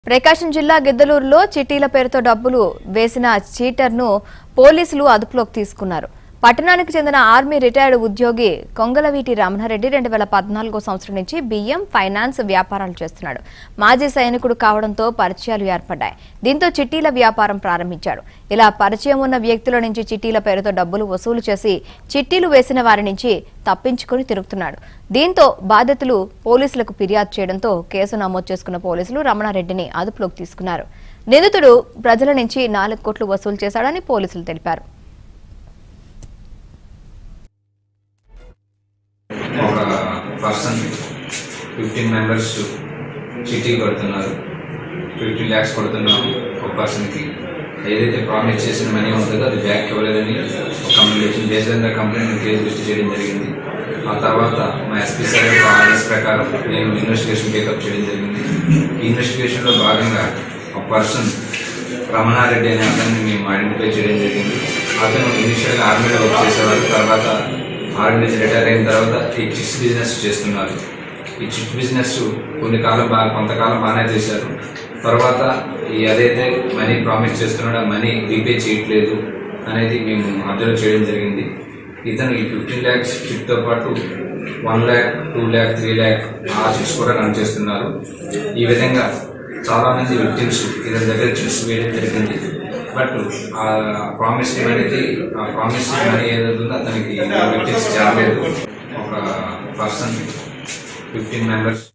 ప్రకాశం జిల్లా గిద్దలూరులో చిట్టీల పేరుతో డబ్బులు వేసిన చీటర్ను పోలీసులు అదుపులోకి తీసుకున్నారు పట్టణానికి చెందిన ఆర్మీ రిటైర్డ్ ఉద్యోగి కొంగలవీటి రమణారెడ్డి రెండు వేల పద్నాలుగో సంవత్సరం నుంచి బియ్యం ఫైనాన్స్ వ్యాపారాలు చేస్తున్నాడు మాజీ సైనికుడు కావడంతో పరిచయాలు ఏర్పడ్డాయి దీంతో చిట్టీల వ్యాపారం ప్రారంభించాడు ఇలా పరిచయం ఉన్న వ్యక్తుల నుంచి చిట్టీల పేరుతో డబ్బులు వసూలు చేసి చిట్టీలు వేసిన వారి నుంచి తప్పించుకుని తిరుగుతున్నాడు దీంతో బాధితులు పోలీసులకు ఫిర్యాదు చేయడంతో కేసు నమోదు చేసుకున్న పోలీసులు రమణారెడ్డిని అదుపులోకి తీసుకున్నారు నిందితుడు ప్రజల నుంచి నాలుగు కోట్లు వసూలు చేశాడని పోలీసులు తెలిపారు ఒక పర్సన్ ఫిఫ్టీన్ మెంబర్స్ చిటీ కొడుతున్నారు ఫిఫ్టీ ల్యాక్స్ కొడుతున్నాము ఒక పర్సన్కి ఏదైతే ప్రామిస్ చేసిన మనీ ఉంటుందో అది బ్యాక్ ఇవ్వలేదని ఒక కంప్లైంట్ వచ్చింది బేస్డ్ కంప్లైంట్ కేసు రిజిస్టర్ చేయడం జరిగింది ఆ తర్వాత మా ఎస్పీ సార్ యొక్క ఆర్డర్స్ ప్రకారం నేను ఇన్వెస్టిగేషన్ టేకప్ చేయడం జరిగింది ఈ ఇన్వెస్టిగేషన్లో భాగంగా ఒక పర్సన్ రమణారెడ్డి అనే అతన్ని మేము ఐడెంటిఫై చేయడం జరిగింది అతను ఇనిషియల్గా ఆర్మీలో వర్క్ చేసేవారు తర్వాత ఆర్మీ నుంచి రిటైర్ అయిన తర్వాత ఈ చిట్స్ బిజినెస్ చేస్తున్నారు ఈ చిట్ బిజినెస్ కొన్ని కాలం బాగా కొంతకాలం బాగానే చేశారు తర్వాత ఈ అదైతే మనీ ప్రామిస్ చేస్తున్నాడో ఆ మనీ రీపే చేయట్లేదు అనేది మేము అబ్జర్వ్ చేయడం జరిగింది ఇతను ఈ ఫిఫ్టీన్ ల్యాక్స్ చిట్తో పాటు one lakh two lakh three lakh ఆ చిట్స్ కూడా రన్ చేస్తున్నారు ఈ విధంగా చాలా మంది విక్టిమ్స్ ఇతని దగ్గర చిట్స్ వేయడం జరిగింది బట్ ఆ ప్రామిస్ అనేది ఆ ప్రామిస్ మనీ ఏదైతే ఉందో అతనికి విక్టిమ్స్ చేరలేదు ఒక పర్సన్ ఫిఫ్టీన్ మెంబర్స్